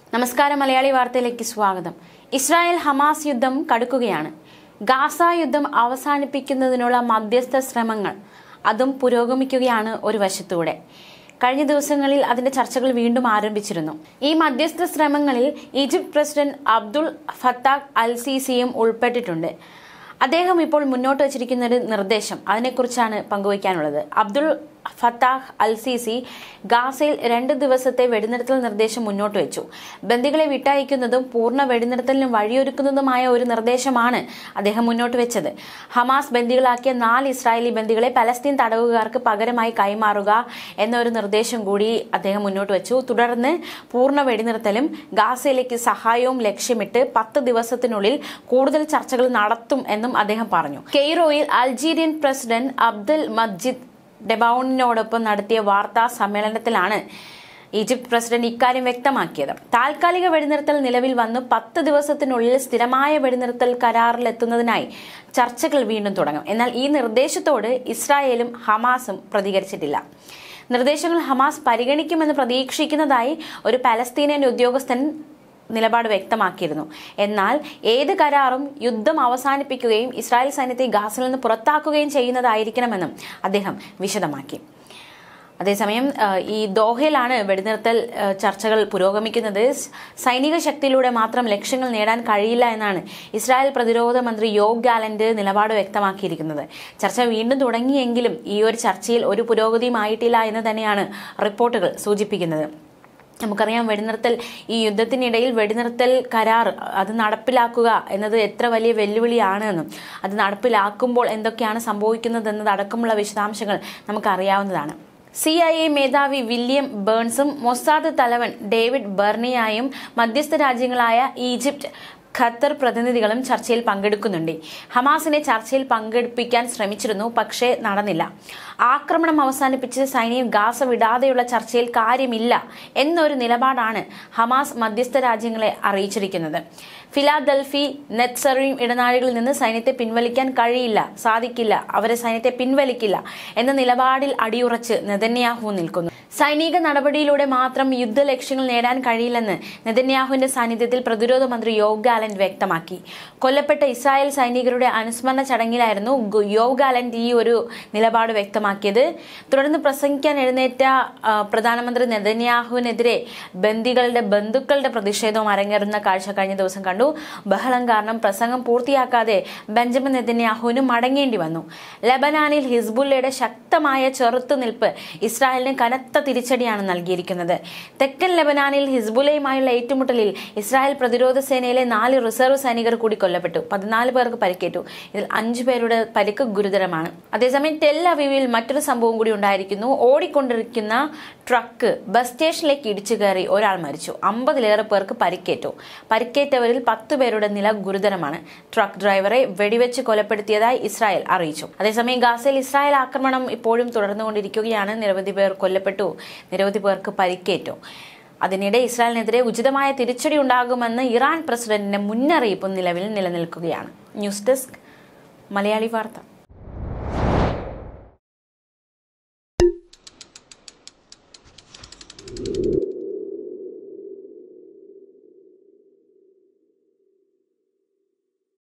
നമസ്കാരം മലയാളി വാർത്തയിലേക്ക് സ്വാഗതം ഇസ്രായേൽ ഹമാസ് യുദ്ധം കടുക്കുകയാണ് ഗാസ യുദ്ധം അവസാനിപ്പിക്കുന്നതിനുള്ള മധ്യസ്ഥ ശ്രമങ്ങൾ അതും പുരോഗമിക്കുകയാണ് ഒരു വശത്തൂടെ കഴിഞ്ഞ ദിവസങ്ങളിൽ അതിന്റെ ചർച്ചകൾ വീണ്ടും ആരംഭിച്ചിരുന്നു ഈ മധ്യസ്ഥ ശ്രമങ്ങളിൽ Egypt president Abdul Fattah al സിസിയും ഉൾപ്പെട്ടിട്ടുണ്ട് അദ്ദേഹം ഇപ്പോൾ മുന്നോട്ട് വച്ചിരിക്കുന്ന ഒരു നിർദ്ദേശം അതിനെക്കുറിച്ചാണ് പങ്കുവയ്ക്കാനുള്ളത് അബ്ദുൾ ഫത്താഹ് അൽ സിസി ഗാസയിൽ രണ്ട് ദിവസത്തെ വെടിനിർത്തൽ നിർദ്ദേശം മുന്നോട്ട് വെച്ചു ബന്ദികളെ വിട്ടയക്കുന്നതും പൂർണ്ണ വെടിനിർത്തലിന് വഴിയൊരുക്കുന്നതുമായ ഒരു നിർദ്ദേശമാണ് അദ്ദേഹം മുന്നോട്ട് വെച്ചത് ഹമാസ് ബന്ദികളാക്കിയ നാല് ഇസ്രായേലി ബന്ദികളെ പലസ്തീൻ തടവുകാർക്ക് പകരമായി കൈമാറുക എന്നൊരു നിർദ്ദേശം കൂടി അദ്ദേഹം മുന്നോട്ട് വെച്ചു തുടർന്ന് പൂർണ്ണ വെടിനിർത്തലും ഗാസയിലേക്ക് സഹായവും ലക്ഷ്യമിട്ട് പത്ത് ദിവസത്തിനുള്ളിൽ കൂടുതൽ ചർച്ചകൾ നടത്തും എന്നും അദ്ദേഹം പറഞ്ഞു കെയ്റോയിൽ അൾജീരിയൻ പ്രസിഡന്റ് അബ്ദുൽ മജിദ് ഡെബൌണിനോടൊപ്പം നടത്തിയ വാർത്താ സമ്മേളനത്തിലാണ് ഈജിപ്ത് പ്രസിഡന്റ് ഇക്കാര്യം വ്യക്തമാക്കിയത് താൽക്കാലിക വെടിനിർത്തൽ നിലവിൽ വന്ന് പത്ത് ദിവസത്തിനുള്ളിൽ സ്ഥിരമായ വെടിനിർത്തൽ കരാറിലെത്തുന്നതിനായി ചർച്ചകൾ വീണ്ടും തുടങ്ങും എന്നാൽ ഈ നിർദ്ദേശത്തോട് ഇസ്രായേലും ഹമാസും പ്രതികരിച്ചിട്ടില്ല നിർദ്ദേശങ്ങൾ ഹമാസ് പരിഗണിക്കുമെന്ന് പ്രതീക്ഷിക്കുന്നതായി ഒരു പലസ്തീനിയൻ ഉദ്യോഗസ്ഥൻ നിലപാട് വ്യക്തമാക്കിയിരുന്നു എന്നാൽ ഏത് കരാറും യുദ്ധം അവസാനിപ്പിക്കുകയും ഇസ്രായേൽ സൈന്യത്തെ ഗാസിൽ നിന്ന് പുറത്താക്കുകയും ചെയ്യുന്നതായിരിക്കണമെന്നും അദ്ദേഹം വിശദമാക്കി അതേസമയം ഈ ദോഹയിലാണ് വെടിനിർത്തൽ ചർച്ചകൾ പുരോഗമിക്കുന്നത് സൈനിക ശക്തിയിലൂടെ മാത്രം ലക്ഷ്യങ്ങൾ നേടാൻ കഴിയില്ല എന്നാണ് ഇസ്രായേൽ പ്രതിരോധ മന്ത്രി യോഗ് ഗാലന്റ് നിലപാട് വ്യക്തമാക്കിയിരിക്കുന്നത് ചർച്ച വീണ്ടും തുടങ്ങിയെങ്കിലും ഈ ഒരു ചർച്ചയിൽ ഒരു പുരോഗതിയുമായിട്ടില്ല എന്ന് തന്നെയാണ് റിപ്പോർട്ടുകൾ സൂചിപ്പിക്കുന്നത് നമുക്കറിയാം വെടിനിർത്തൽ ഈ യുദ്ധത്തിനിടയിൽ വെടിനിർത്തൽ കരാർ അത് നടപ്പിലാക്കുക എന്നത് എത്ര വലിയ വെല്ലുവിളിയാണ് എന്നും അത് നടപ്പിലാക്കുമ്പോൾ എന്തൊക്കെയാണ് സംഭവിക്കുന്നത് അടക്കമുള്ള വിശദാംശങ്ങൾ നമുക്കറിയാവുന്നതാണ് സി ഐ എ മേധാവി വില്യം ബേൺസും മൊസാദ് തലവൻ ഡേവിഡ് ബെർണിയായും മധ്യസ്ഥ രാജ്യങ്ങളായ ഈജിപ്റ്റ് ഖത്തർ പ്രതിനിധികളും ചർച്ചയിൽ പങ്കെടുക്കുന്നുണ്ട് ഹമാസിനെ ചർച്ചയിൽ പങ്കെടുപ്പിക്കാൻ ശ്രമിച്ചിരുന്നു പക്ഷേ നടന്നില്ല ആക്രമണം അവസാനിപ്പിച്ച് സൈന്യം ഗാസ വിടാതെയുള്ള ചർച്ചയിൽ കാര്യമില്ല എന്നൊരു നിലപാടാണ് ഹമാസ് മധ്യസ്ഥ രാജ്യങ്ങളെ അറിയിച്ചിരിക്കുന്നത് ഫിലാദൽഫി നെറ്റ്സറിയും ഇടനാഴികളിൽ നിന്ന് സൈന്യത്തെ പിൻവലിക്കാൻ കഴിയില്ല സാധിക്കില്ല അവരെ സൈന്യത്തെ പിൻവലിക്കില്ല എന്ന നിലപാടിൽ അടിയുറച്ച് നെതന്യാഹു നിൽക്കുന്നു സൈനിക നടപടിയിലൂടെ മാത്രം യുദ്ധ ലക്ഷ്യങ്ങൾ നേടാൻ കഴിയില്ലെന്ന് നെതന്യാഹുവിന്റെ സാന്നിധ്യത്തിൽ പ്രതിരോധ മന്ത്രി യോഗ് ഗാലന്റ് വ്യക്തമാക്കി കൊല്ലപ്പെട്ട ഇസ്രായേൽ സൈനികരുടെ അനുസ്മരണ ചടങ്ങിലായിരുന്നു യോഗ് ഗാലന്റ് ഈ ഒരു നിലപാട് വ്യക്തമാക്കിയത് തുടർന്ന് പ്രസംഗിക്കാൻ എഴുന്നേറ്റ പ്രധാനമന്ത്രി നെതന്യാഹുവിനെതിരെ ബന്ദികളുടെ ബന്ധുക്കളുടെ പ്രതിഷേധവും അരങ്ങേറുന്ന കാഴ്ച കഴിഞ്ഞ ദിവസം കണ്ടു ബഹളം കാരണം പ്രസംഗം പൂർത്തിയാക്കാതെ ബെഞ്ചമിൻ നെതന്യാഹുവിന് മടങ്ങേണ്ടി വന്നു ലബനാനിൽ ഹിസ്ബുല്ലയുടെ ശക്തമായ ചെറുത്തുനിൽപ്പ് ഇസ്രായേലിന് കനത്ത തിരിച്ചടിയാണ് നൽകിയിരിക്കുന്നത് തെക്കൻ ലബനാനിൽ ഹിസ്ബുലയുമായുള്ള ഏറ്റുമുട്ടലിൽ ഇസ്രായേൽ പ്രതിരോധ സേനയിലെ നാല് റിസർവ് സൈനികർ കൂടി കൊല്ലപ്പെട്ടു പതിനാല് പേർക്ക് പരിക്കേറ്റു ഇതിൽ അഞ്ചു പേരുടെ പരിക്ക് ഗുരുതരമാണ് അതേസമയം ടെൽ അവീവിൽ മറ്റൊരു സംഭവം കൂടി ഉണ്ടായിരിക്കുന്നു ഓടിക്കൊണ്ടിരിക്കുന്ന ട്രക്ക് ബസ് സ്റ്റേഷനിലേക്ക് ഇടിച്ചു കയറി ഒരാൾ മരിച്ചു അമ്പതിലേറെ പേർക്ക് പരിക്കേറ്റു പരിക്കേറ്റവരിൽ പത്ത് പേരുടെ നില ഗുരുതരമാണ് ട്രക്ക് ഡ്രൈവറെ വെടിവെച്ച് കൊലപ്പെടുത്തിയതായി ഇസ്രായേൽ അറിയിച്ചു അതേസമയം ഗാസയിൽ ഇസ്രായേൽ ആക്രമണം ഇപ്പോഴും തുടർന്നുകൊണ്ടിരിക്കുകയാണ് നിരവധി പേർ കൊല്ലപ്പെട്ടു നിരവധി പേർക്ക് പരിക്കേറ്റു അതിനിടെ ഇസ്രായേലിനെതിരെ ഉചിതമായ തിരിച്ചടി ഉണ്ടാകുമെന്ന് ഇറാൻ പ്രസിഡന്റിന്റെ മുന്നറിയിപ്പ് നിലവിൽ നിലനിൽക്കുകയാണ് ന്യൂസ് ഡെസ്ക് മലയാളി വാർത്ത